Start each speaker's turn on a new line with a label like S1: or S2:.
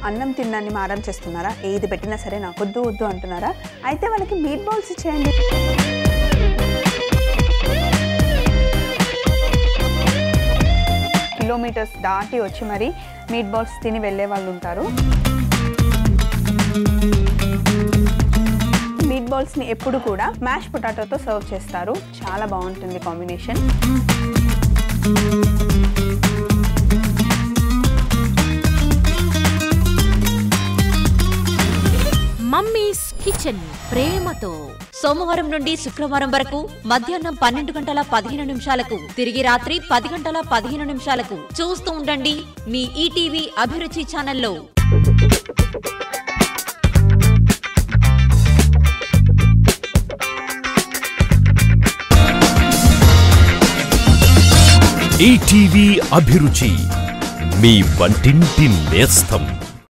S1: అన్నం తిన్నాన్ని మారం చేస్తున్నారా ఏది పెట్టినా సరే నాకు వద్దు వద్దు అంటున్నారా అయితే వాళ్ళకి మీట్ బాల్స్ ఇచ్చేయండి కిలోమీటర్స్ దాటి వచ్చి మరి మీట్ బాల్స్ తిని వెళ్ళే వాళ్ళు ఉంటారు మీట్ బాల్స్ని ఎప్పుడు కూడా మ్యాష్ పొటాటోతో సర్వ్ చేస్తారు చాలా బాగుంటుంది కాంబినేషన్
S2: మమ్మీస్ కిచెన్ ప్రేమతో
S3: సోమవారం నుండి శుక్రవారం వరకు మధ్యాహ్నం పన్నెండు గంటల పదిహేను నిమిషాలకు తిరిగి రాత్రి పది గంటల పదిహేను నిమిషాలకు చూస్తూ ఉండండి మీ ఈటీవీ అభిరుచి ఛానల్లో
S4: ఈటీవీ అభిరుచి మీ వంటింటి నేస్తం